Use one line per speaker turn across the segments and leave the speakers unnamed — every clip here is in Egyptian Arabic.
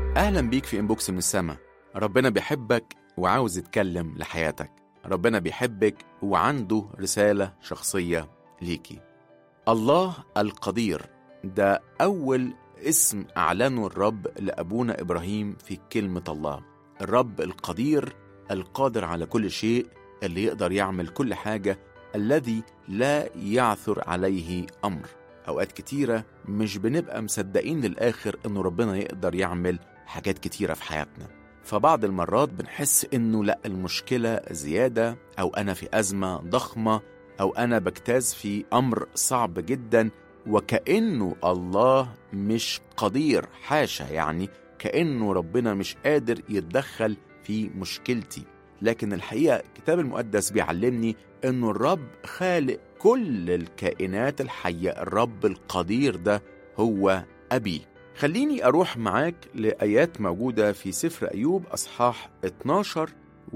أهلا بيك في إنبوكس من السما ربنا بيحبك وعاوز يتكلم لحياتك ربنا بيحبك وعنده رسالة شخصية ليكي الله القدير ده أول اسم أعلنه الرب لأبونا إبراهيم في كلمة الله الرب القدير القادر على كل شيء اللي يقدر يعمل كل حاجة الذي لا يعثر عليه أمر أوقات كتيرة مش بنبقى مصدقين للآخر إنه ربنا يقدر يعمل حاجات كتيرة في حياتنا فبعض المرات بنحس إنه لا المشكلة زيادة أو أنا في أزمة ضخمة أو أنا بجتاز في أمر صعب جدا وكأنه الله مش قدير حاشا يعني كأنه ربنا مش قادر يتدخل في مشكلتي لكن الحقيقة الكتاب المقدس بيعلمني أنه الرب خالق كل الكائنات الحية الرب القدير ده هو أبي خليني أروح معاك لآيات موجودة في سفر أيوب أصحاح 12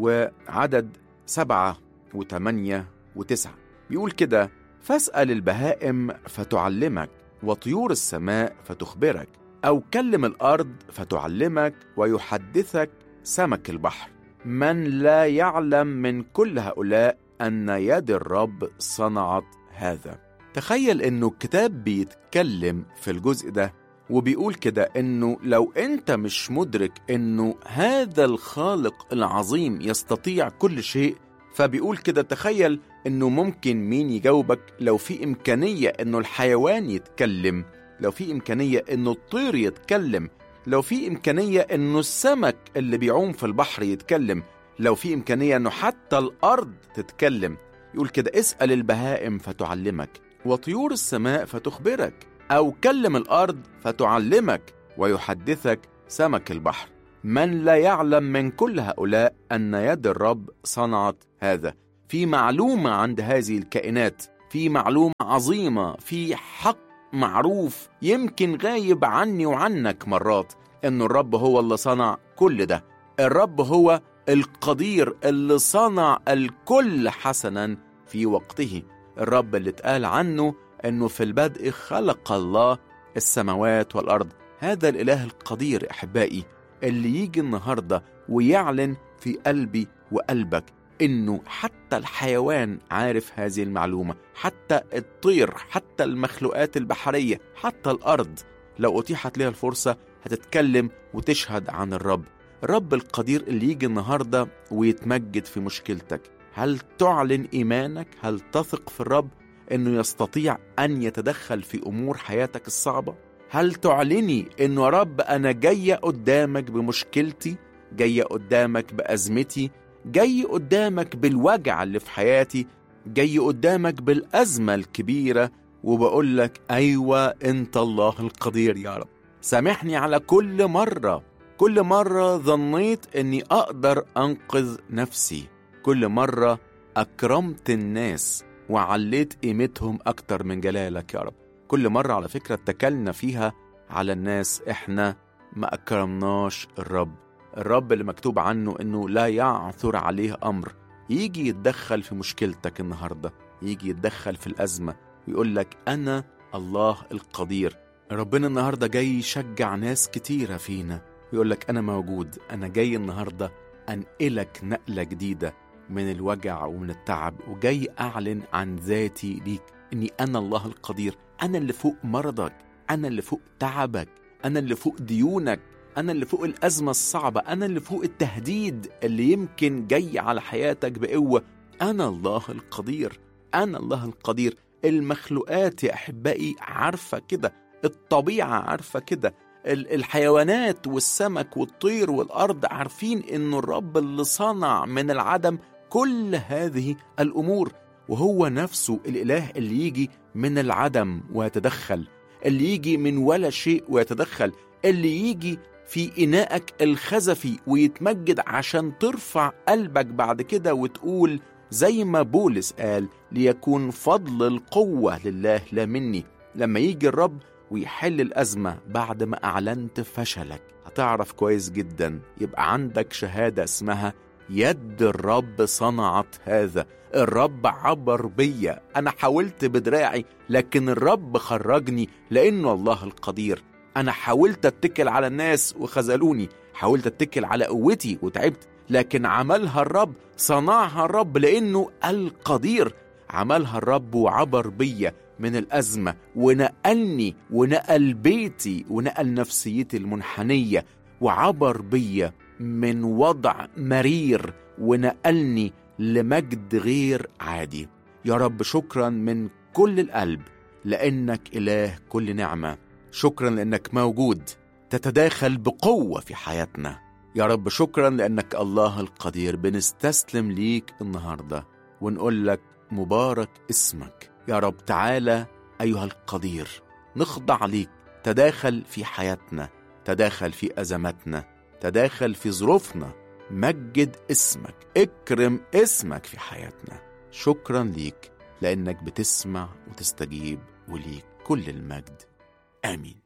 وعدد سبعة وثمانية وتسعة بيقول كده فاسأل البهائم فتعلمك وطيور السماء فتخبرك أو كلم الأرض فتعلمك ويحدثك سمك البحر من لا يعلم من كل هؤلاء أن يد الرب صنعت هذا تخيل أنه الكتاب بيتكلم في الجزء ده وبيقول كده أنه لو أنت مش مدرك أنه هذا الخالق العظيم يستطيع كل شيء فبيقول كده تخيل أنه ممكن مين يجاوبك لو في إمكانية أنه الحيوان يتكلم لو في إمكانية أنه الطير يتكلم لو في إمكانية أنه السمك اللي بيعوم في البحر يتكلم لو في إمكانية أنه حتى الأرض تتكلم يقول كده اسأل البهائم فتعلمك وطيور السماء فتخبرك أو كلم الأرض فتعلمك ويحدثك سمك البحر من لا يعلم من كل هؤلاء أن يد الرب صنعت هذا في معلومة عند هذه الكائنات في معلومة عظيمة في حق معروف يمكن غايب عني وعنك مرات ان الرب هو اللي صنع كل ده الرب هو القدير اللي صنع الكل حسنا في وقته الرب اللي اتقال عنه انه في البدء خلق الله السماوات والارض هذا الاله القدير احبائي اللي يجي النهارده ويعلن في قلبي وقلبك انه حتى الحيوان عارف هذه المعلومه حتى الطير حتى المخلوقات البحريه حتى الارض لو اتيحت لها الفرصه هتتكلم وتشهد عن الرب الرب القدير اللي يجي النهارده ويتمجد في مشكلتك هل تعلن ايمانك هل تثق في الرب انه يستطيع ان يتدخل في امور حياتك الصعبه هل تعلني انه يا رب انا جايه قدامك بمشكلتي جايه قدامك بازمتي جاي قدامك بالوجع اللي في حياتي جاي قدامك بالأزمة الكبيرة وبقول لك أيوة أنت الله القدير يا رب سامحني على كل مرة كل مرة ظنيت أني أقدر أنقذ نفسي كل مرة أكرمت الناس وعليت قيمتهم أكتر من جلالك يا رب كل مرة على فكرة اتكلنا فيها على الناس إحنا ما أكرمناش الرب الرب اللي مكتوب عنه انه لا يعثر عليه امر يجي يتدخل في مشكلتك النهارده يجي يتدخل في الازمه ويقول لك انا الله القدير ربنا النهارده جاي يشجع ناس كتيره فينا ويقول لك انا موجود انا جاي النهارده انقلك نقله جديده من الوجع ومن التعب وجاي اعلن عن ذاتي ليك اني انا الله القدير انا اللي فوق مرضك انا اللي فوق تعبك انا اللي فوق ديونك أنا اللي فوق الأزمة الصعبة أنا اللي فوق التهديد اللي يمكن جاي على حياتك بقوة أنا الله القدير أنا الله القدير المخلوقات يا أحبائي عارفة كده الطبيعة عارفة كده الحيوانات والسمك والطير والأرض عارفين إنه الرب اللي صنع من العدم كل هذه الأمور وهو نفسه الإله اللي يجي من العدم ويتدخل اللي يجي من ولا شيء ويتدخل اللي يجي في إناءك الخزفي ويتمجد عشان ترفع قلبك بعد كده وتقول زي ما بولس قال ليكون فضل القوة لله لا مني لما يجي الرب ويحل الأزمة بعد ما أعلنت فشلك هتعرف كويس جدا يبقى عندك شهادة اسمها يد الرب صنعت هذا الرب عبر بيا أنا حاولت بدراعي لكن الرب خرجني لأنه الله القدير أنا حاولت أتكل على الناس وخذلوني حاولت أتكل على قوتي وتعبت لكن عملها الرب صنعها الرب لأنه القدير عملها الرب وعبر بيا من الأزمة ونقلني ونقل بيتي ونقل نفسيتي المنحنية وعبر بيا من وضع مرير ونقلني لمجد غير عادي يا رب شكرا من كل القلب لأنك إله كل نعمة شكرا لأنك موجود تتداخل بقوة في حياتنا يا رب شكرا لأنك الله القدير بنستسلم ليك النهاردة ونقول لك مبارك اسمك يا رب تعالى أيها القدير نخضع ليك تداخل في حياتنا تداخل في أزماتنا تداخل في ظروفنا مجد اسمك اكرم اسمك في حياتنا شكرا ليك لأنك بتسمع وتستجيب وليك كل المجد آمين